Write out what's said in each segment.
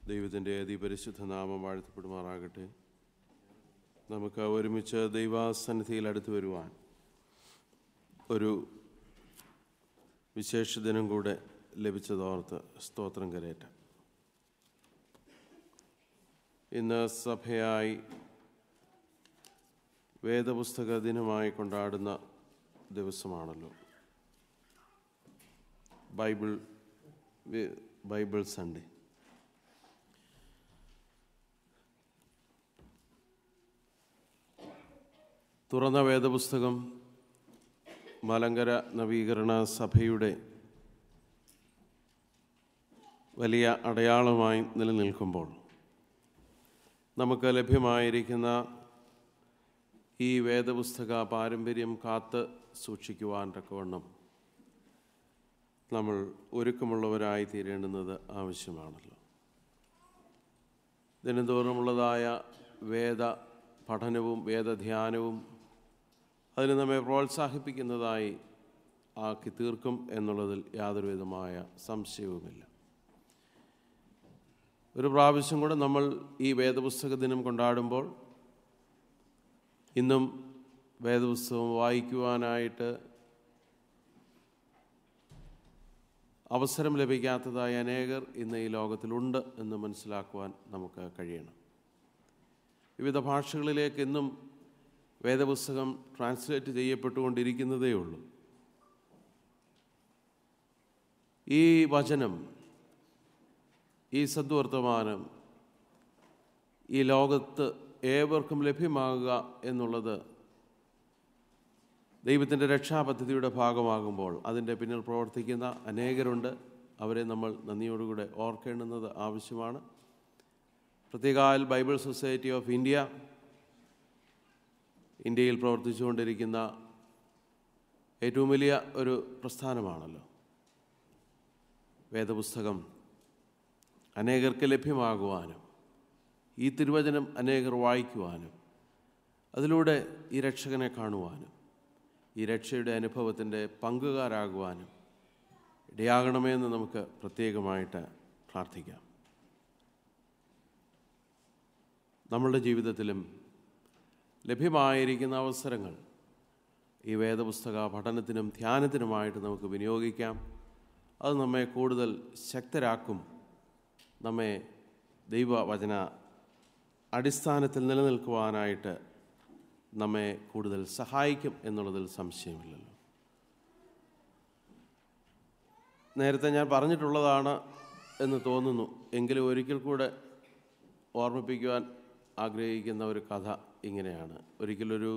ദൈവത്തിൻ്റെ അതിപരിശുദ്ധ നാമം വാഴ്ത്തപ്പെടുമാറാകട്ടെ നമുക്ക് ഒരുമിച്ച് ദൈവാസന്നിധിയിൽ അടുത്ത് വരുവാൻ ഒരു വിശേഷ ദിനം കൂടെ ലഭിച്ചതോർത്ത് സ്തോത്രം കരയറ്റ ഇന്ന് സഭയായി വേദപുസ്തക ദിനമായി കൊണ്ടാടുന്ന ദിവസമാണല്ലോ ബൈബിൾ വി- ബൈബിൾ സൺഡേ തുറന്ന വേദപുസ്തകം മലങ്കര നവീകരണ സഭയുടെ വലിയ അടയാളമായി നിലനിൽക്കുമ്പോൾ നമുക്ക് ലഭ്യമായിരിക്കുന്ന ഈ വേദപുസ്തക പാരമ്പര്യം കാത്ത് സൂക്ഷിക്കുവാൻ തക്കവണ്ണം നമ്മൾ ഒരുക്കമുള്ളവരായി തീരേണ്ടുന്നത് ആവശ്യമാണല്ലോ ദിനംതോറുമുള്ളതായ വേദ പഠനവും വേദധ്യാനവും അതിന് നമ്മെ പ്രോത്സാഹിപ്പിക്കുന്നതായി ആക്കി തീർക്കും എന്നുള്ളതിൽ യാതൊരുവിധമായ സംശയവുമില്ല ഒരു പ്രാവശ്യം കൂടെ നമ്മൾ ഈ വേദപുസ്തക ദിനം കൊണ്ടാടുമ്പോൾ ഇന്നും വേദപുസ്തകം വായിക്കുവാനായിട്ട് അവസരം ലഭിക്കാത്തതായ അനേകർ ഇന്ന് ഈ ലോകത്തിലുണ്ട് എന്ന് മനസ്സിലാക്കുവാൻ നമുക്ക് കഴിയണം വിവിധ ഭാഷകളിലേക്ക് ഇന്നും വേദപുസ്തകം ട്രാൻസ്ലേറ്റ് ചെയ്യപ്പെട്ടുകൊണ്ടിരിക്കുന്നതേ ഉള്ളൂ ഈ വചനം ഈ സദ്വർത്തമാനം ഈ ലോകത്ത് ഏവർക്കും ലഭ്യമാകുക എന്നുള്ളത് ദൈവത്തിൻ്റെ രക്ഷാപദ്ധതിയുടെ ഭാഗമാകുമ്പോൾ അതിൻ്റെ പിന്നിൽ പ്രവർത്തിക്കുന്ന അനേകരുണ്ട് അവരെ നമ്മൾ നന്ദിയോടുകൂടെ ഓർക്കേണ്ടുന്നത് ആവശ്യമാണ് പ്രത്യേകാൽ ബൈബിൾ സൊസൈറ്റി ഓഫ് ഇന്ത്യ ഇന്ത്യയിൽ പ്രവർത്തിച്ചുകൊണ്ടിരിക്കുന്ന ഏറ്റവും വലിയ ഒരു പ്രസ്ഥാനമാണല്ലോ വേദപുസ്തകം അനേകർക്ക് ലഭ്യമാകുവാനും ഈ തിരുവചനം അനേകർ വായിക്കുവാനും അതിലൂടെ ഈ രക്ഷകനെ കാണുവാനും ഈ രക്ഷയുടെ അനുഭവത്തിൻ്റെ പങ്കുകാരാകുവാനും ഇടയാകണമെന്ന് നമുക്ക് പ്രത്യേകമായിട്ട് പ്രാർത്ഥിക്കാം നമ്മളുടെ ജീവിതത്തിലും ലഭ്യമായിരിക്കുന്ന അവസരങ്ങൾ ഈ വേദപുസ്തക പഠനത്തിനും ധ്യാനത്തിനുമായിട്ട് നമുക്ക് വിനിയോഗിക്കാം അത് നമ്മെ കൂടുതൽ ശക്തരാക്കും നമ്മെ ദൈവവചന അടിസ്ഥാനത്തിൽ നിലനിൽക്കുവാനായിട്ട് നമ്മെ കൂടുതൽ സഹായിക്കും എന്നുള്ളതിൽ സംശയമില്ലല്ലോ നേരത്തെ ഞാൻ പറഞ്ഞിട്ടുള്ളതാണ് എന്ന് തോന്നുന്നു എങ്കിലും ഒരിക്കൽ കൂടെ ഓർമ്മിപ്പിക്കുവാൻ ആഗ്രഹിക്കുന്ന ഒരു കഥ ഇങ്ങനെയാണ് ഒരിക്കലൊരു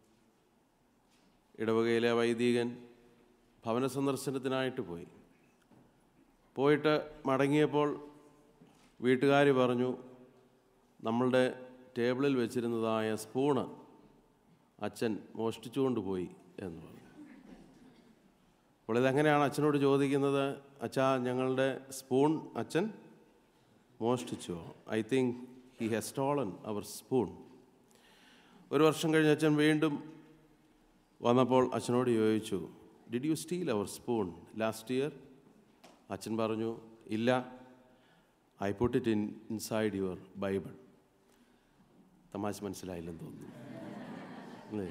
ഇടവകയിലെ വൈദികൻ ഭവന സന്ദർശനത്തിനായിട്ട് പോയി പോയിട്ട് മടങ്ങിയപ്പോൾ വീട്ടുകാർ പറഞ്ഞു നമ്മളുടെ ടേബിളിൽ വെച്ചിരുന്നതായ സ്പൂണ് അച്ഛൻ മോഷ്ടിച്ചുകൊണ്ട് പോയി എന്ന് പറഞ്ഞു അപ്പോൾ ഇതെങ്ങനെയാണ് അച്ഛനോട് ചോദിക്കുന്നത് അച്ഛാ ഞങ്ങളുടെ സ്പൂൺ അച്ഛൻ മോഷ്ടിച്ചോ I think he has stolen our spoon ഒരു വർഷം കഴിഞ്ഞ് അച്ഛൻ വീണ്ടും വന്നപ്പോൾ അച്ഛനോട് ചോദിച്ചു did you steal our spoon last year അച്ഛൻ പറഞ്ഞു ഇല്ല I put it in inside your Bible തമാശ മനസ്സിലായില്ലെന്ന് തോന്നുന്നു അല്ലേ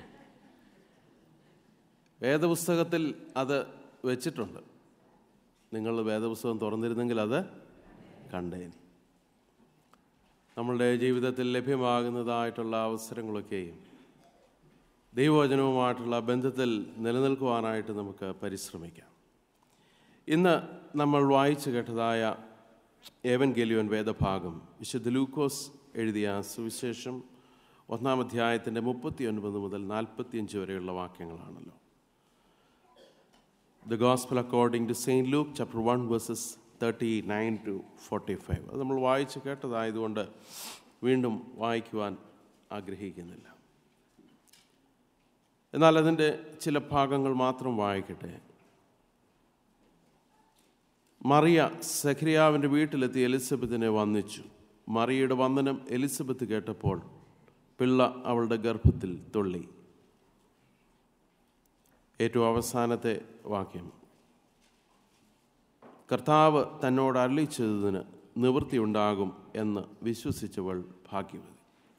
വേദപുസ്തകത്തിൽ അത് വെച്ചിട്ടുണ്ട് നിങ്ങൾ വേദപുസ്തകം തുറന്നിരുന്നെങ്കിൽ അത് കണ്ടേനി നമ്മളുടെ ജീവിതത്തിൽ ലഭ്യമാകുന്നതായിട്ടുള്ള അവസരങ്ങളൊക്കെയും ദൈവവചനവുമായിട്ടുള്ള ബന്ധത്തിൽ നിലനിൽക്കുവാനായിട്ട് നമുക്ക് പരിശ്രമിക്കാം ഇന്ന് നമ്മൾ വായിച്ചു കേട്ടതായ ഏവൻ ഗലിയോൻ വേദഭാഗം വിശുദ്ധ ലൂക്കോസ് എഴുതിയ സുവിശേഷം ഒന്നാം അധ്യായത്തിൻ്റെ മുപ്പത്തി ഒൻപത് മുതൽ നാൽപ്പത്തിയഞ്ച് വരെയുള്ള വാക്യങ്ങളാണല്ലോ the gospel according to Saint Luke chapter one verses thirty nine to forty five അത് നമ്മൾ വായിച്ച് കേട്ടതായതുകൊണ്ട് വീണ്ടും വായിക്കുവാൻ ആഗ്രഹിക്കുന്നില്ല എന്നാൽ അതിൻ്റെ ചില ഭാഗങ്ങൾ മാത്രം വായിക്കട്ടെ മറിയ സഖരിയാവിൻ്റെ വീട്ടിലെത്തി എലിസബത്തിനെ വന്ദിച്ചു മറിയയുടെ വന്ദനം എലിസബത്ത് കേട്ടപ്പോൾ പിള്ള അവളുടെ ഗർഭത്തിൽ തുള്ളി ഏറ്റവും അവസാനത്തെ വാക്യം കർത്താവ് തന്നോട് അരളിച്ചതിന് നിവൃത്തിയുണ്ടാകും എന്ന് വിശ്വസിച്ചവൾ ഭാഗ്യവതി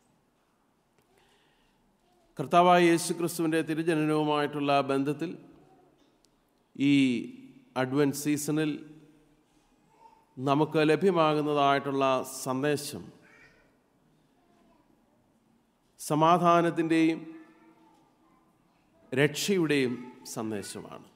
കർത്താവായ യേശു ക്രിസ്തുവിൻ്റെ തിരുജനനവുമായിട്ടുള്ള ബന്ധത്തിൽ ഈ അഡ്വൻറ്റ് സീസണിൽ നമുക്ക് ലഭ്യമാകുന്നതായിട്ടുള്ള സന്ദേശം സമാധാനത്തിൻ്റെയും രക്ഷയുടെയും സന്ദേശമാണ്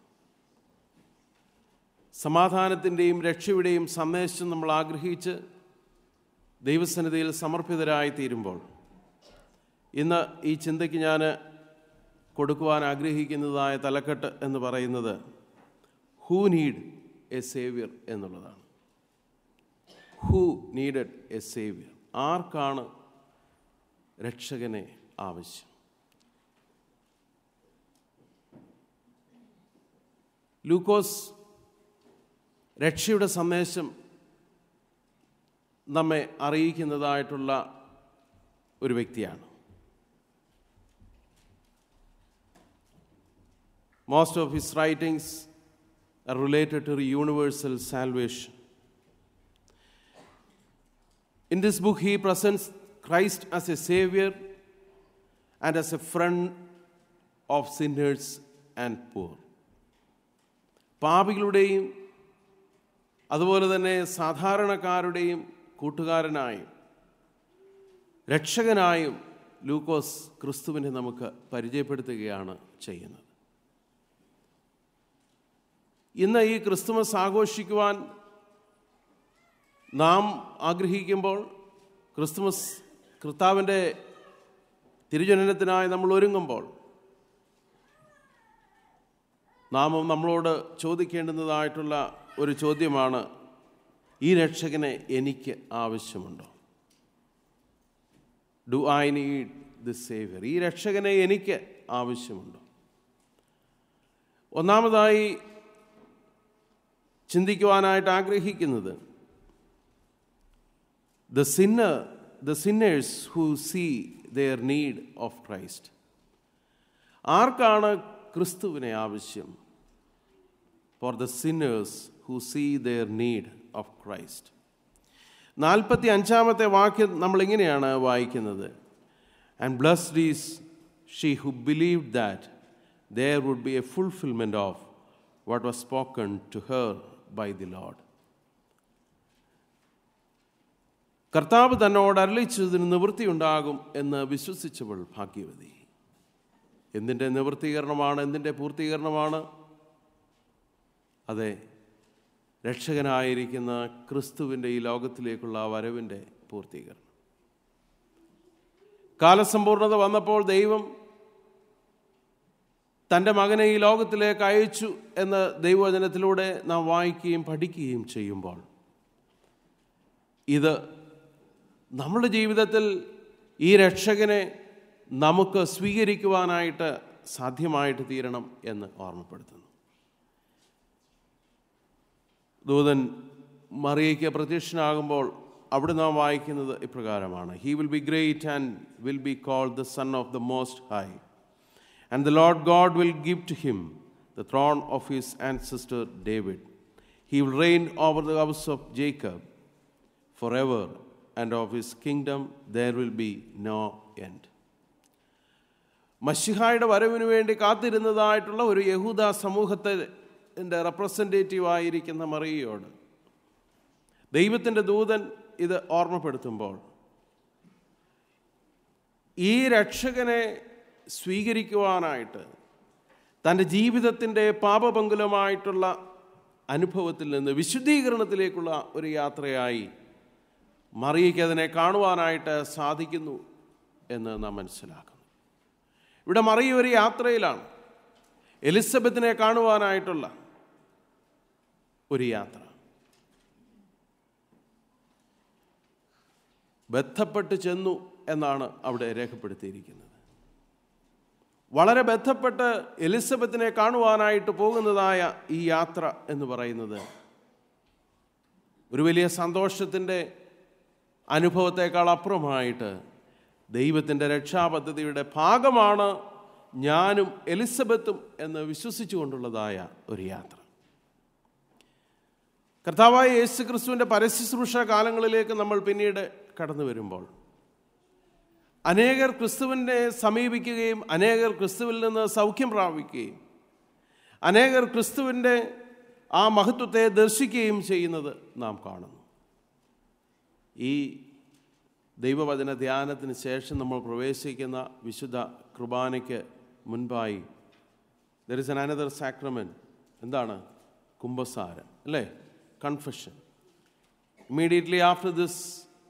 സമാധാനത്തിൻ്റെയും രക്ഷയുടെയും സന്ദേശം നമ്മൾ ആഗ്രഹിച്ച് ദൈവസന്നിധിയിൽ സമർപ്പിതരായി തീരുമ്പോൾ ഇന്ന് ഈ ചിന്തയ്ക്ക് ഞാൻ കൊടുക്കുവാൻ ആഗ്രഹിക്കുന്നതായ തലക്കെട്ട് എന്ന് പറയുന്നത് ഹൂ നീഡ് എ സേവ്യർ എന്നുള്ളതാണ് ഹൂ നീഡഡ് എ സേവ്യർ ആർക്കാണ് രക്ഷകനെ ആവശ്യം ലൂക്കോസ് രക്ഷയുടെ സന്ദേശം നമ്മെ അറിയിക്കുന്നതായിട്ടുള്ള ഒരു വ്യക്തിയാണ് most of his writings are related to universal salvation In this book, he presents Christ as a savior and as a friend of sinners and poor. പാപികളുടെയും അതുപോലെ തന്നെ സാധാരണക്കാരുടെയും കൂട്ടുകാരനായും രക്ഷകനായും ലൂക്കോസ് ക്രിസ്തുവിനെ നമുക്ക് പരിചയപ്പെടുത്തുകയാണ് ചെയ്യുന്നത് ഇന്ന് ഈ ക്രിസ്തുമസ് ആഘോഷിക്കുവാൻ നാം ആഗ്രഹിക്കുമ്പോൾ ക്രിസ്തുമസ് കർത്താവിൻ്റെ തിരുജനനത്തിനായി നമ്മൾ ഒരുങ്ങുമ്പോൾ നാം നമ്മളോട് ചോദിക്കേണ്ടുന്നതായിട്ടുള്ള ഒരു ചോദ്യമാണ് ഈ രക്ഷകനെ എനിക്ക് ആവശ്യമുണ്ടോ do I need the saviour ഈ രക്ഷകനെ എനിക്ക് ആവശ്യമുണ്ടോ ഒന്നാമതായി ചിന്തിക്കുവാനായിട്ട് ആഗ്രഹിക്കുന്നത് the sinner the sinners who see their need of christ ആർക്കാണ് ക്രിസ്തുവിനെ ആവശ്യം for the sinners who see their need of Christ നാൽപ്പത്തി അഞ്ചാമത്തെ വാക്യം നമ്മൾ ഇങ്ങനെയാണ് വായിക്കുന്നത് and blessed is she who believe that there would be a fulfilment of what was spoken to her by the lord കർത്താവ് തന്നോട് അരളിച്ചതിന് നിവൃത്തിയുണ്ടാകും എന്ന് വിശ്വസിച്ചവൾ ഭാഗ്യവതി എന്തിൻ്റെ നിവൃത്തീകരണമാണ് എന്തിൻ്റെ പൂർത്തീകരണമാണ് അതെ രക്ഷകനായിരിക്കുന്ന ക്രിസ്തുവിൻ്റെ ഈ ലോകത്തിലേക്കുള്ള വരവിൻ്റെ പൂർത്തീകരണം കാലസമ്പൂർണത വന്നപ്പോൾ ദൈവം തൻ്റെ മകനെ ഈ ലോകത്തിലേക്ക് അയച്ചു എന്ന് ദൈവവചനത്തിലൂടെ നാം വായിക്കുകയും പഠിക്കുകയും ചെയ്യുമ്പോൾ ഇത് നമ്മുടെ ജീവിതത്തിൽ ഈ രക്ഷകനെ നമുക്ക് സ്വീകരിക്കുവാനായിട്ട് സാധ്യമായിട്ട് തീരണം എന്ന് ഓർമ്മപ്പെടുത്തുന്നു ദൂതൻ മറിയയ്ക്ക് പ്രത്യക്ഷനാകുമ്പോൾ അവിടെ നാം വായിക്കുന്നത് ഇപ്രകാരമാണ് he will be great and will be called the son of the most high and the lord God will give to him the throne of his ancestor David he will reign over the house of Jacob for ever and of his kingdom there will be no end മഷിഹായുടെ വരവിന് വേണ്ടി കാത്തിരുന്നതായിട്ടുള്ള ഒരു യഹൂദ സമൂഹത്തെ representative ആയിരിക്കുന്ന മറിയയോട് ദൈവത്തിൻ്റെ ദൂതൻ ഇത് ഓർമ്മപ്പെടുത്തുമ്പോൾ ഈ രക്ഷകനെ സ്വീകരിക്കുവാനായിട്ട് തൻ്റെ ജീവിതത്തിൻ്റെ പാപപങ്കുലമായിട്ടുള്ള അനുഭവത്തിൽ നിന്ന് വിശുദ്ധീകരണത്തിലേക്കുള്ള ഒരു യാത്രയായി മറിയയ്ക്ക് അതിനെ കാണുവാനായിട്ട് സാധിക്കുന്നു എന്ന് നാം മനസ്സിലാക്കുന്നു ഇവിടെ മറിയ ഒരു യാത്രയിലാണ് എലിസബത്തിനെ കാണുവാനായിട്ടുള്ള ഒരു യാത്ര ബന്ധപ്പെട്ട് ചെന്നു എന്നാണ് അവിടെ രേഖപ്പെടുത്തിയിരിക്കുന്നത് വളരെ ബന്ധപ്പെട്ട് എലിസബത്തിനെ കാണുവാനായിട്ട് പോകുന്നതായ ഈ യാത്ര എന്ന് പറയുന്നത് ഒരു വലിയ സന്തോഷത്തിൻ്റെ അനുഭവത്തെക്കാൾ അപ്പുറമായിട്ട് ദൈവത്തിൻ്റെ രക്ഷാപദ്ധതിയുടെ ഭാഗമാണ് ഞാനും എലിസബത്തും എന്ന് വിശ്വസിച്ചുകൊണ്ടുള്ളതായ ഒരു യാത്ര കർത്താവായ യേശു ക്രിസ്തുവിൻ്റെ പരശുശ്രൂഷ കാലങ്ങളിലേക്ക് നമ്മൾ പിന്നീട് കടന്നു വരുമ്പോൾ അനേകർ ക്രിസ്തുവിനെ സമീപിക്കുകയും അനേകർ ക്രിസ്തുവിൽ നിന്ന് സൗഖ്യം പ്രാപിക്കുകയും അനേകർ ക്രിസ്തുവിൻ്റെ ആ മഹത്വത്തെ ദർശിക്കുകയും ചെയ്യുന്നത് നാം കാണുന്നു ഈ ദൈവവചന ധ്യാനത്തിന് ശേഷം നമ്മൾ പ്രവേശിക്കുന്ന വിശുദ്ധ കുർബാനയ്ക്ക് മുൻപായി there is an another sacrament എന്താണ് കുംഭസാരം അല്ലേ confession immediately after this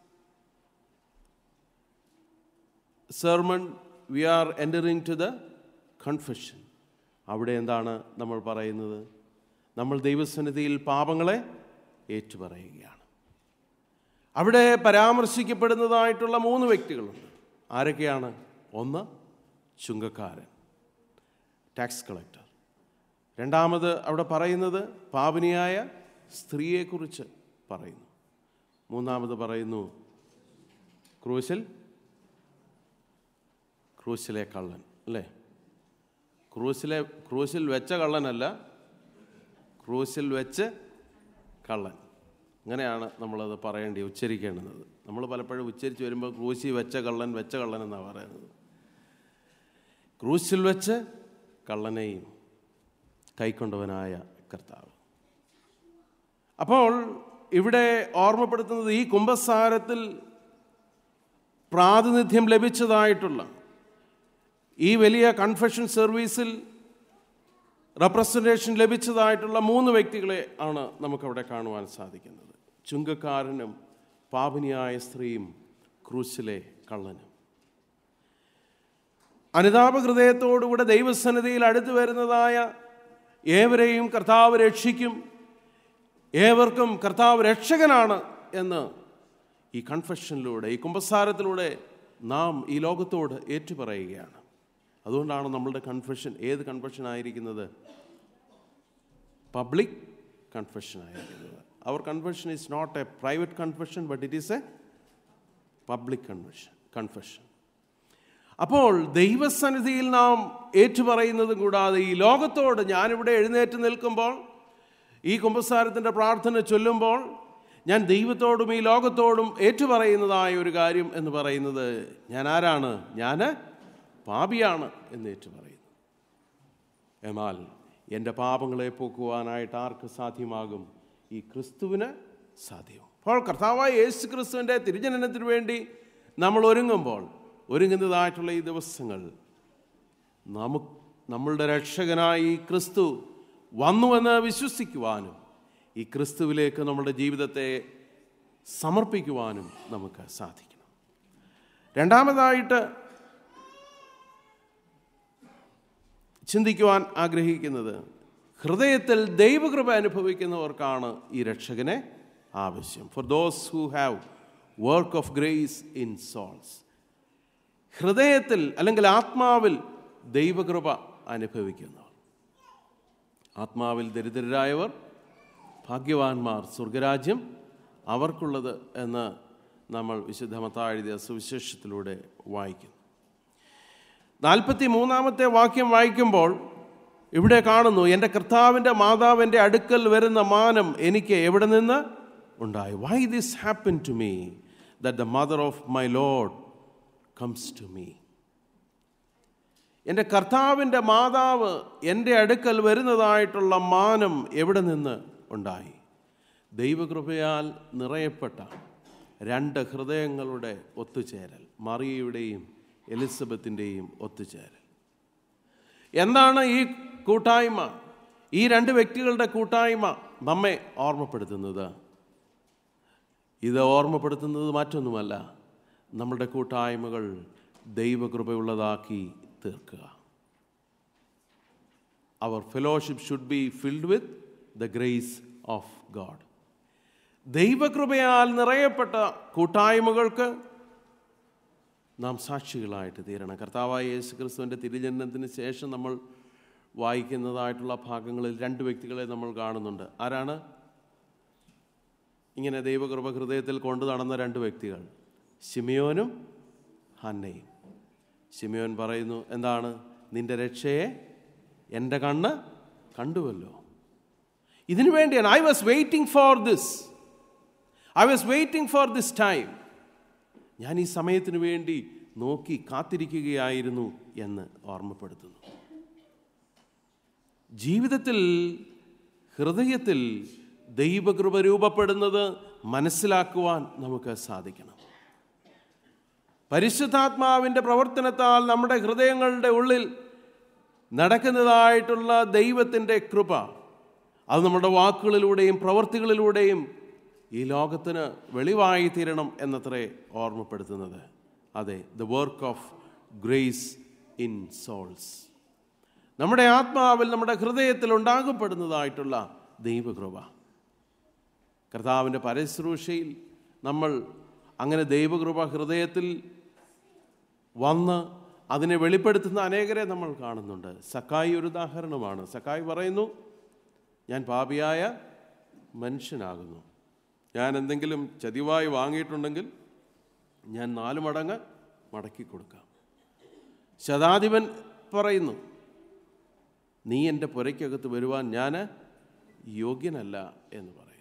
sermon we are entering to the confession അവിടെ എന്താണ് നമ്മൾ പറയുന്നത് നമ്മൾ ദൈവസന്നിധിയിൽ പാപങ്ങളെ ഏറ്റുപറയുകയാണ് അവിടെ പരാമർശിക്കപ്പെടുന്നതായിട്ടുള്ള മൂന്ന് വ്യക്തികളുണ്ട് ആരൊക്കെയാണ് ഒന്ന് ചുങ്കക്കാരൻ ടാക്സ് കളക്ടർ രണ്ടാമത് അവിടെ പറയുന്നത് പാപിനിയായ സ്ത്രീയെക്കുറിച്ച് പറയുന്നു മൂന്നാമത് പറയുന്നു ക്രൂശിൽ ക്രൂശിലെ കള്ളൻ അല്ലേ ക്രൂശിലെ ക്രൂശിൽ വെച്ച കള്ളനല്ല ക്രൂശിൽ വെച്ച് കള്ളൻ അങ്ങനെയാണ് നമ്മളത് പറയേണ്ടി ഉച്ചരിക്കേണ്ടുന്നത് നമ്മൾ പലപ്പോഴും ഉച്ചരിച്ച് വരുമ്പോൾ ക്രൂശി വെച്ച കള്ളൻ വെച്ച കള്ളൻ എന്നാണ് പറയുന്നത് ക്രൂശിൽ വെച്ച് കള്ളനെയും കൈക്കൊണ്ടവനായ കർത്താവ് അപ്പോൾ ഇവിടെ ഓർമ്മപ്പെടുത്തുന്നത് ഈ കുംഭസാരത്തിൽ പ്രാതിനിധ്യം ലഭിച്ചതായിട്ടുള്ള ഈ വലിയ കൺഫെഷൻ സർവീസിൽ റെപ്രസെൻറ്റേഷൻ ലഭിച്ചതായിട്ടുള്ള മൂന്ന് വ്യക്തികളെ ആണ് നമുക്കവിടെ കാണുവാൻ സാധിക്കുന്നത് ചുങ്കക്കാരനും പാപിനിയായ സ്ത്രീയും ക്രൂശിലെ കള്ളനും അനുതാപ ഹൃദയത്തോടുകൂടെ ദൈവസന്നിധിയിൽ അടുത്തു വരുന്നതായ ഏവരെയും കർത്താവ് രക്ഷിക്കും ഏവർക്കും കർത്താവ് രക്ഷകനാണ് എന്ന് ഈ കൺഫെഷനിലൂടെ ഈ കുമ്പസാരത്തിലൂടെ നാം ഈ ലോകത്തോട് ഏറ്റുപറയുകയാണ് അതുകൊണ്ടാണ് നമ്മളുടെ കൺഫെഷൻ ഏത് കൺഫെഷൻ ആയിരിക്കുന്നത് പബ്ലിക് കൺഫെഷൻ ആയിരിക്കുന്നത് our confession is not a private confession but it is a public confession confession അപ്പോൾ ദൈവസന്നിധിയിൽ നാം ഏറ്റുപറയുന്നതും കൂടാതെ ഈ ലോകത്തോട് ഞാനിവിടെ എഴുന്നേറ്റ് നിൽക്കുമ്പോൾ ഈ കുമ്പസാരത്തിൻ്റെ പ്രാർത്ഥന ചൊല്ലുമ്പോൾ ഞാൻ ദൈവത്തോടും ഈ ലോകത്തോടും ഏറ്റുപറയുന്നതായ ഒരു കാര്യം എന്ന് പറയുന്നത് ഞാൻ ആരാണ് ഞാൻ പാപിയാണ് എന്ന് ഏറ്റുപറയുന്നു എന്നാൽ എൻ്റെ പാപങ്ങളെ പോക്കുവാനായിട്ട് ആർക്ക് സാധ്യമാകും ഈ ക്രിസ്തുവിന് സാധ്യവും അപ്പോൾ കർത്താവായ യേശു ക്രിസ്തുവിൻ്റെ തിരുജനനത്തിന് വേണ്ടി നമ്മൾ ഒരുങ്ങുമ്പോൾ ഒരുങ്ങുന്നതായിട്ടുള്ള ഈ ദിവസങ്ങൾ നമുക്ക് നമ്മളുടെ രക്ഷകനായി ഈ ക്രിസ്തു വന്നുവെന്ന് വിശ്വസിക്കുവാനും ഈ ക്രിസ്തുവിലേക്ക് നമ്മുടെ ജീവിതത്തെ സമർപ്പിക്കുവാനും നമുക്ക് സാധിക്കണം രണ്ടാമതായിട്ട് ചിന്തിക്കുവാൻ ആഗ്രഹിക്കുന്നത് ഹൃദയത്തിൽ ദൈവകൃപ അനുഭവിക്കുന്നവർക്കാണ് ഈ രക്ഷകനെ ആവശ്യം for those who have work of grace in souls ഹൃദയത്തിൽ അല്ലെങ്കിൽ ആത്മാവിൽ ദൈവകൃപ അനുഭവിക്കുന്നവർ ആത്മാവിൽ ദരിദ്രരായവർ ഭാഗ്യവാന്മാർ സ്വർഗരാജ്യം അവർക്കുള്ളത് എന്ന് നമ്മൾ വിശുദ്ധമത്ത എഴുതിയ സുവിശേഷത്തിലൂടെ വായിക്കുന്നു നാൽപ്പത്തി മൂന്നാമത്തെ വാക്യം വായിക്കുമ്പോൾ ഇവിടെ കാണുന്നു എൻ്റെ കർത്താവിൻ്റെ മാതാവിൻ്റെ അടുക്കൽ വരുന്ന മാനം എനിക്ക് എവിടെ നിന്ന് ഉണ്ടായി why this happen to me that the mother of my lord comes to me എൻ്റെ കർത്താവിൻ്റെ മാതാവ് എൻ്റെ അടുക്കൽ വരുന്നതായിട്ടുള്ള മാനം എവിടെ നിന്ന് ഉണ്ടായി ദൈവകൃപയാൽ നിറയപ്പെട്ട രണ്ട് ഹൃദയങ്ങളുടെ ഒത്തുചേരൽ മറിയയുടെയും എലിസബത്തിൻ്റെയും ഒത്തുചേരൽ എന്താണ് ഈ കൂട്ടായ്മ ഈ രണ്ട് വ്യക്തികളുടെ കൂട്ടായ്മ നമ്മെ ഓർമ്മപ്പെടുത്തുന്നത് ഇത് ഓർമ്മപ്പെടുത്തുന്നത് മറ്റൊന്നുമല്ല നമ്മളുടെ കൂട്ടായ്മകൾ ദൈവകൃപയുള്ളതാക്കി തീർക്കുക our fellowship should be filled with the grace of God ദൈവകൃപയാൽ നിറയപ്പെട്ട കൂട്ടായ്മകൾക്ക് നാം സാക്ഷികളായിട്ട് തീരണം കർത്താവായ യേശു ക്രിസ്തുവിൻ്റെ തിരുജനനത്തിന് ശേഷം നമ്മൾ വായിക്കുന്നതായിട്ടുള്ള ഭാഗങ്ങളിൽ രണ്ട് വ്യക്തികളെ നമ്മൾ കാണുന്നുണ്ട് ആരാണ് ഇങ്ങനെ ദൈവകൃപ ഹൃദയത്തിൽ കൊണ്ടു നടന്ന രണ്ട് വ്യക്തികൾ ശിമിയോനും ഹന്നയും ശിമിയോൻ പറയുന്നു എന്താണ് നിന്റെ രക്ഷയെ എൻ്റെ കണ്ണ് കണ്ടുവല്ലോ ഇതിനു വേണ്ടിയാണ് I was waiting for this I was waiting for this time ഞാൻ ഈ സമയത്തിന് വേണ്ടി നോക്കി കാത്തിരിക്കുകയായിരുന്നു എന്ന് ഓർമ്മപ്പെടുത്തുന്നു ജീവിതത്തിൽ ഹൃദയത്തിൽ ദൈവകൃപ രൂപപ്പെടുന്നത് മനസ്സിലാക്കുവാൻ നമുക്ക് സാധിക്കണം പരിശുദ്ധാത്മാവിൻ്റെ പ്രവർത്തനത്താൽ നമ്മുടെ ഹൃദയങ്ങളുടെ ഉള്ളിൽ നടക്കുന്നതായിട്ടുള്ള ദൈവത്തിൻ്റെ കൃപ അത് നമ്മുടെ വാക്കുകളിലൂടെയും പ്രവൃത്തികളിലൂടെയും ഈ ലോകത്തിന് വെളിവായി തീരണം എന്നത്രേ ഓർമ്മപ്പെടുത്തുന്നത് അതെ the work of grace in souls നമ്മുടെ ആത്മാവിൽ നമ്മുടെ ഹൃദയത്തിൽ ഉണ്ടാകപ്പെടുന്നതായിട്ടുള്ള ദൈവകൃപ കർത്താവിൻ്റെ പരശുശ്രൂഷയിൽ നമ്മൾ അങ്ങനെ ദൈവകൃപ ഹൃദയത്തിൽ വന്ന് അതിനെ വെളിപ്പെടുത്തുന്ന അനേകരെ നമ്മൾ കാണുന്നുണ്ട് സക്കായി ഒരു ഉദാഹരണമാണ് സക്കായി പറയുന്നു ഞാൻ പാപിയായ മനുഷ്യനാകുന്നു ഞാൻ എന്തെങ്കിലും ചതിവായി വാങ്ങിയിട്ടുണ്ടെങ്കിൽ ഞാൻ നാല് മടങ്ങ് മടക്കി കൊടുക്കാം ശതാധിപൻ പറയുന്നു നീ എൻ്റെ പുരയ്ക്കകത്ത് വരുവാൻ ഞാൻ യോഗ്യനല്ല എന്ന് പറയുന്നു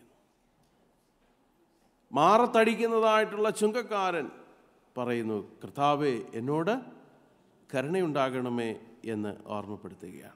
മാറത്തടിക്കുന്നതായിട്ടുള്ള ചുങ്കക്കാരൻ പറയുന്നു കർത്താവെ എന്നോട് കരുണയുണ്ടാകണമേ എന്ന് ഓർമ്മപ്പെടുത്തുകയാണ്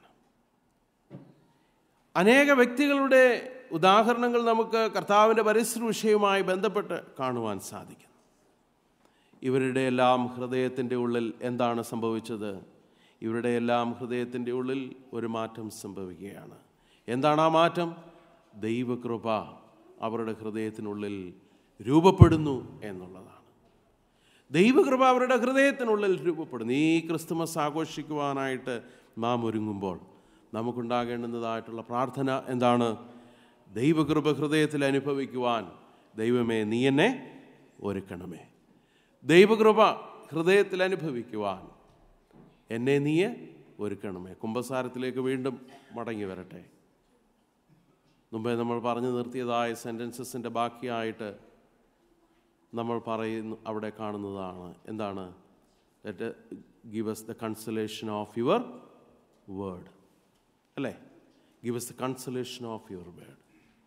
അനേക വ്യക്തികളുടെ ഉദാഹരണങ്ങൾ നമുക്ക് കർത്താവിൻ്റെ പരിശ്രൂഷയുമായി ബന്ധപ്പെട്ട് കാണുവാൻ സാധിക്കും ഇവരുടെ എല്ലാം ഹൃദയത്തിൻ്റെ ഉള്ളിൽ എന്താണ് സംഭവിച്ചത് ഇവരുടെ എല്ലാം ഹൃദയത്തിൻ്റെ ഉള്ളിൽ ഒരു മാറ്റം സംഭവിക്കുകയാണ് എന്താണ് ആ മാറ്റം ദൈവകൃപ അവരുടെ ഹൃദയത്തിനുള്ളിൽ രൂപപ്പെടുന്നു എന്നുള്ളതാണ് ദൈവകൃപ അവരുടെ ഹൃദയത്തിനുള്ളിൽ രൂപപ്പെടുന്നു ഈ ക്രിസ്തുമസ് ആഘോഷിക്കുവാനായിട്ട് നാം ഒരുങ്ങുമ്പോൾ നമുക്കുണ്ടാകേണ്ടുന്നതായിട്ടുള്ള പ്രാർത്ഥന എന്താണ് ദൈവകൃപ ഹൃദയത്തിൽ അനുഭവിക്കുവാൻ ദൈവമേ നീ എന്നെ ഒരുക്കണമേ ദൈവകൃപ ഹൃദയത്തിൽ അനുഭവിക്കുവാൻ എന്നെ നീ ഒരുക്കണമേ കുംഭസാരത്തിലേക്ക് വീണ്ടും മടങ്ങി വരട്ടെ മുമ്പേ നമ്മൾ പറഞ്ഞു നിർത്തിയതായ സെൻറ്റൻസസിൻ്റെ ബാക്കിയായിട്ട് നമ്മൾ പറയുന്നു അവിടെ കാണുന്നതാണ് എന്താണ് let give us the consolation of your word അല്ലേ give us the consolation of your word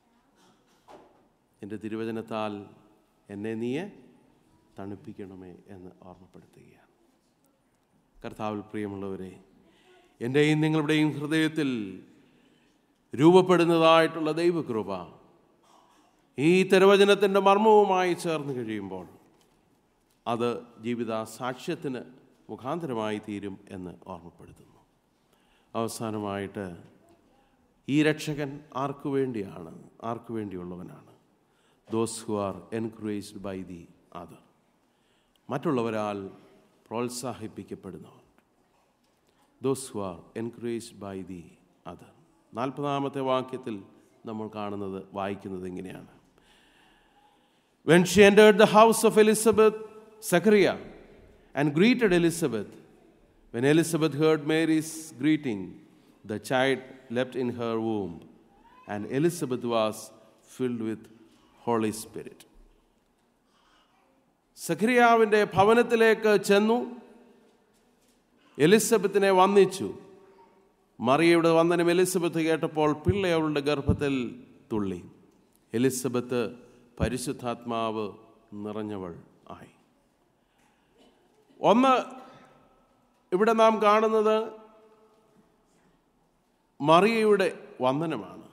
എൻ്റെ തിരുവചനത്താൽ എന്നെ നീയെ തണുപ്പിക്കണമേ എന്ന് ഓർമ്മപ്പെടുത്തുകയാണ് കർത്താവിൽ പ്രിയമുള്ളവരെ എൻ്റെയും നിങ്ങളുടെയും ഹൃദയത്തിൽ രൂപപ്പെടുന്നതായിട്ടുള്ള ദൈവകൃപ ഈ തിരുവചനത്തിൻ്റെ മർമ്മവുമായി ചേർന്ന് കഴിയുമ്പോൾ അത് ജീവിത സാക്ഷ്യത്തിന് മുഖാന്തരമായി തീരും എന്ന് ഓർമ്മപ്പെടുത്തുന്നു അവസാനമായിട്ട് ഈ രക്ഷകൻ ആർക്കു വേണ്ടിയാണ് ആർക്കു വേണ്ടിയുള്ളവനാണ് those who are encouraged by the other മറ്റുള്ളവരാൽ പ്രോത്സാഹിപ്പിക്കപ്പെടുന്നവർ those who are encouraged by the other നാൽപ്പതാമത്തെ വാക്യത്തിൽ നമ്മൾ കാണുന്നത് വായിക്കുന്നത് ഇങ്ങനെയാണ് When she entered the house of Elizabeth, Zechariah, and greeted Elizabeth, when Elizabeth heard Mary's greeting, the child leapt in her womb, and Elizabeth was filled with Holy Spirit. സഖറിയാവിൻ്റെ ഭവനത്തിലേക്ക് ചെന്നു എലിസബത്തിനെ വന്ദിച്ചു മറിയയുടെ വന്ദനം എലിസബത്ത് കേട്ടപ്പോൾ പിള്ള അവളുടെ ഗർഭത്തിൽ തുള്ളി എലിസബത്ത് പരിശുദ്ധാത്മാവ് നിറഞ്ഞവൾ ആയി ഒന്ന് ഇവിടെ നാം കാണുന്നത് മറിയയുടെ വന്ദനമാണ്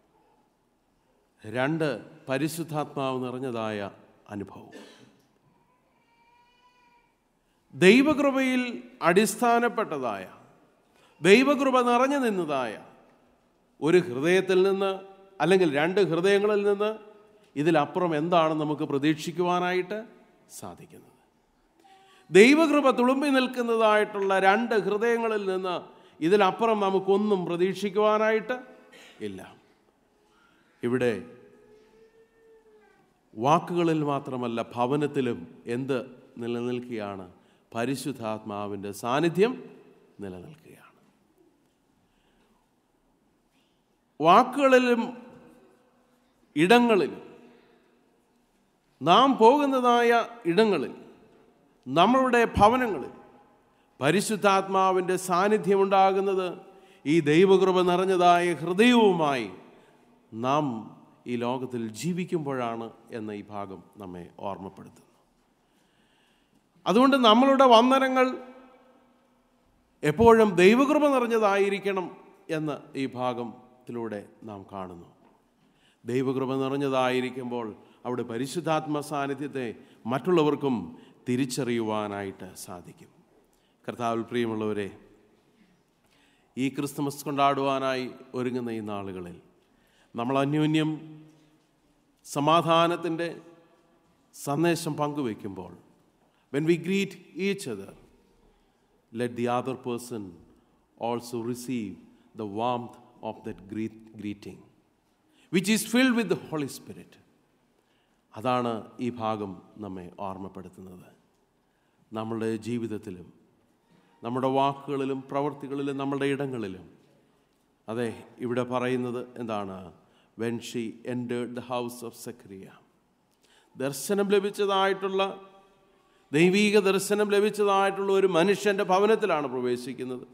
രണ്ട് പരിശുദ്ധാത്മാവ് നിറഞ്ഞതായ അനുഭവം ദൈവകൃപയിൽ അടിസ്ഥാനപ്പെട്ടതായ ദൈവകൃപ നിറഞ്ഞു നിന്നതായ ഒരു ഹൃദയത്തിൽ നിന്ന് അല്ലെങ്കിൽ രണ്ട് ഹൃദയങ്ങളിൽ നിന്ന് ഇതിലപ്പുറം എന്താണ് നമുക്ക് പ്രതീക്ഷിക്കുവാനായിട്ട് സാധിക്കുന്നത് ദൈവകൃപ തുളുമ്പി നിൽക്കുന്നതായിട്ടുള്ള രണ്ട് ഹൃദയങ്ങളിൽ നിന്ന് ഇതിലപ്പുറം നമുക്കൊന്നും പ്രതീക്ഷിക്കുവാനായിട്ട് ഇല്ല ഇവിടെ വാക്കുകളിൽ മാത്രമല്ല ഭവനത്തിലും എന്ത് നിലനിൽക്കുകയാണ് പരിശുദ്ധാത്മാവിൻ്റെ സാന്നിധ്യം നിലനിൽക്കുകയാണ് വാക്കുകളിലും ഇടങ്ങളിലും നാം പോകുന്നതായ ഇടങ്ങളിൽ നമ്മളുടെ ഭവനങ്ങളിൽ പരിശുദ്ധാത്മാവിൻ്റെ സാന്നിധ്യം ഉണ്ടാകുന്നത് ഈ ദൈവകൃപ നിറഞ്ഞതായ ഹൃദയവുമായി നാം ഈ ലോകത്തിൽ ജീവിക്കുമ്പോഴാണ് എന്ന ഈ ഭാഗം നമ്മെ ഓർമ്മപ്പെടുത്തുന്നു അതുകൊണ്ട് നമ്മളുടെ വന്ദനങ്ങൾ എപ്പോഴും ദൈവകൃപ നിറഞ്ഞതായിരിക്കണം എന്ന് ഈ ഭാഗത്തിലൂടെ നാം കാണുന്നു ദൈവകൃപ നിറഞ്ഞതായിരിക്കുമ്പോൾ അവിടെ പരിശുദ്ധാത്മ സാന്നിധ്യത്തെ മറ്റുള്ളവർക്കും തിരിച്ചറിയുവാനായിട്ട് സാധിക്കും കർത്താവിൽ പ്രിയമുള്ളവരെ ഈ ക്രിസ്തുമസ് കൊണ്ടാടുവാനായി ഒരുങ്ങുന്ന ഈ നാളുകളിൽ നമ്മൾ അന്യോന്യം സമാധാനത്തിൻ്റെ സന്ദേശം പങ്കുവെക്കുമ്പോൾ when we greet each other let the other person also receive the warmth of that greet, greeting, which is filled with the Holy Spirit. അതാണ് ഈ ഭാഗം നമ്മെ ഓർമ്മപ്പെടുത്തുന്നത് നമ്മളുടെ ജീവിതത്തിലും നമ്മുടെ വാക്കുകളിലും പ്രവൃത്തികളിലും നമ്മളുടെ ഇടങ്ങളിലും അതെ ഇവിടെ പറയുന്നത് എന്താണ് when she entered the house of Zechariah ദർശനം ലഭിച്ചതായിട്ടുള്ള ദൈവീക ദർശനം ലഭിച്ചതായിട്ടുള്ള ഒരു മനുഷ്യൻ്റെ ഭവനത്തിലാണ് പ്രവേശിക്കുന്നത്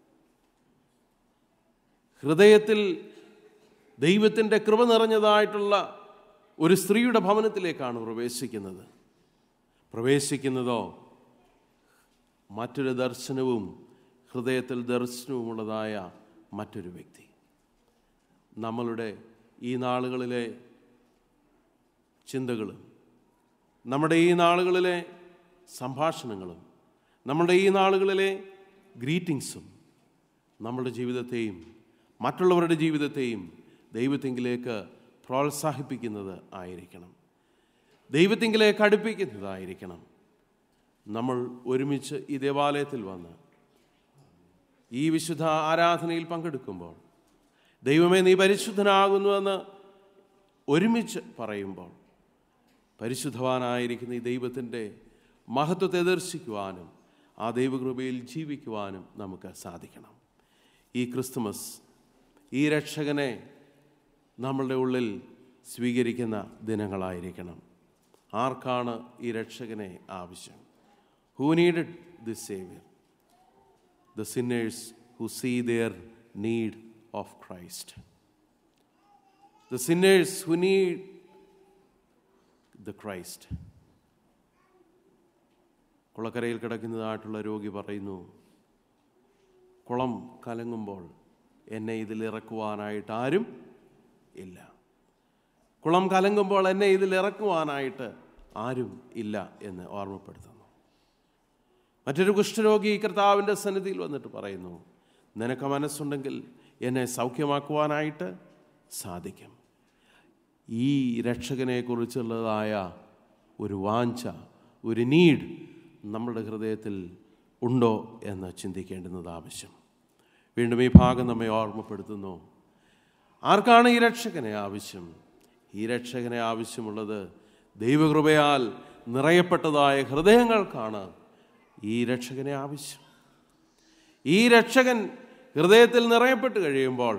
ഹൃദയത്തിൽ ദൈവത്തിൻ്റെ കൃപ നിറഞ്ഞതായിട്ടുള്ള ഒരു സ്ത്രീയുടെ ഭവനത്തിലേക്കാണ് പ്രവേശിക്കുന്നത് പ്രവേശിക്കുന്നതോ മറ്റൊരു ദർശനവും ഹൃദയത്തിൽ ദർശനവുമുള്ളതായ മറ്റൊരു വ്യക്തി നമ്മളുടെ ഈ നാളുകളിലെ ചിന്തകളും നമ്മുടെ ഈ നാളുകളിലെ സംഭാഷണങ്ങളും നമ്മുടെ ഈ നാളുകളിലെ ഗ്രീറ്റിങ്സും നമ്മുടെ ജീവിതത്തെയും മറ്റുള്ളവരുടെ ജീവിതത്തെയും ദൈവത്തെങ്കിലേക്ക് പ്രോത്സാഹിപ്പിക്കുന്നത് ആയിരിക്കണം ദൈവത്തെങ്കിലേക്ക് അടുപ്പിക്കുന്നതായിരിക്കണം നമ്മൾ ഒരുമിച്ച് ഈ ദേവാലയത്തിൽ വന്ന് ഈ വിശുദ്ധ ആരാധനയിൽ പങ്കെടുക്കുമ്പോൾ ദൈവമേ നീ പരിശുദ്ധനാകുന്നുവെന്ന് ഒരുമിച്ച് പറയുമ്പോൾ പരിശുദ്ധവാനായിരിക്കുന്ന ഈ ദൈവത്തിൻ്റെ മഹത്വത്തെ ദർശിക്കുവാനും ആ ദൈവകൃപയിൽ ജീവിക്കുവാനും നമുക്ക് സാധിക്കണം ഈ ക്രിസ്തുമസ് ഈ രക്ഷകനെ നമ്മളുടെ ഉള്ളിൽ സ്വീകരിക്കുന്ന ദിനങ്ങളായിരിക്കണം ആർക്കാണ് ഈ രക്ഷകനെ ആവശ്യം who needed the saviour the sinners who see their need of Christ the sinners who need the Christ കുളക്കരയിൽ കിടക്കുന്നതായിട്ടുള്ള രോഗി പറയുന്നു കുളം കലങ്ങുമ്പോൾ എന്നെ ഇതിൽ ഇറക്കുവാനായിട്ട് ആരും ഇല്ല കുളം കലങ്ങുമ്പോൾ എന്നെ ഇതിൽ ഇറക്കുവാനായിട്ട് ആരും ഇല്ല എന്ന് ഓർമ്മപ്പെടുത്തുന്നു മറ്റൊരു കുഷ്ഠരോഗി കർത്താവിൻ്റെ സന്നിധിയിൽ വന്നിട്ട് പറയുന്നു നിനക്ക് മനസ്സുണ്ടെങ്കിൽ എന്നെ സൗഖ്യമാക്കുവാനായിട്ട് സാധിക്കും ഈ രക്ഷകനെക്കുറിച്ചുള്ളതായ ഒരു വാഞ്ച ഒരു നീഡ് നമ്മുടെ ഹൃദയത്തിൽ ഉണ്ടോ എന്ന് ചിന്തിക്കേണ്ടുന്നത് ആവശ്യം വീണ്ടും ഈ ഭാഗം നമ്മെ ഓർമ്മപ്പെടുത്തുന്നു ആർക്കാണ് ഈ രക്ഷകനെ ആവശ്യം ഈ രക്ഷകനെ ആവശ്യമുള്ളത് ദൈവകൃപയാൽ നിറയപ്പെട്ടതായ ഹൃദയങ്ങൾക്കാണ് ഈ രക്ഷകനെ ആവശ്യം ഈ രക്ഷകൻ ഹൃദയത്തിൽ നിറയപ്പെട്ട് കഴിയുമ്പോൾ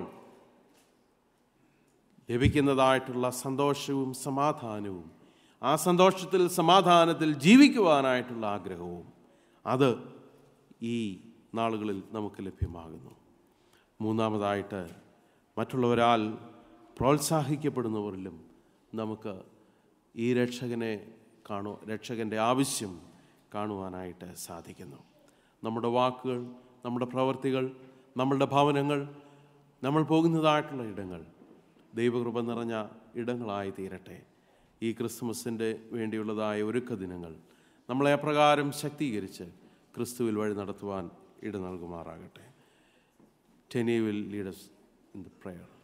ലഭിക്കുന്നതായിട്ടുള്ള സന്തോഷവും സമാധാനവും ആ സന്തോഷത്തിൽ സമാധാനത്തിൽ ജീവിക്കുവാനായിട്ടുള്ള ആഗ്രഹവും അത് ഈ നാളുകളിൽ നമുക്ക് ലഭ്യമാകുന്നു മൂന്നാമതായിട്ട് മറ്റുള്ളവരാൽ പ്രോത്സാഹിക്കപ്പെടുന്നവരിലും നമുക്ക് ഈ രക്ഷകനെ കാണു രക്ഷകൻ്റെ ആവശ്യം കാണുവാനായിട്ട് സാധിക്കുന്നു നമ്മുടെ വാക്കുകൾ നമ്മുടെ പ്രവൃത്തികൾ നമ്മളുടെ ഭവനങ്ങൾ നമ്മൾ പോകുന്നതായിട്ടുള്ള ഇടങ്ങൾ ദൈവകൃപ നിറഞ്ഞ ഇടങ്ങളായി തീരട്ടെ ഈ ക്രിസ്മസിൻ്റെ വേണ്ടിയുള്ളതായ ഒരുക്ക ദിനങ്ങൾ നമ്മളെ അപ്രകാരം ശക്തീകരിച്ച് ക്രിസ്തുവിൽ വഴി നടത്തുവാൻ ഇട നൽകുമാറാകട്ടെ Tenny will lead us in the prayer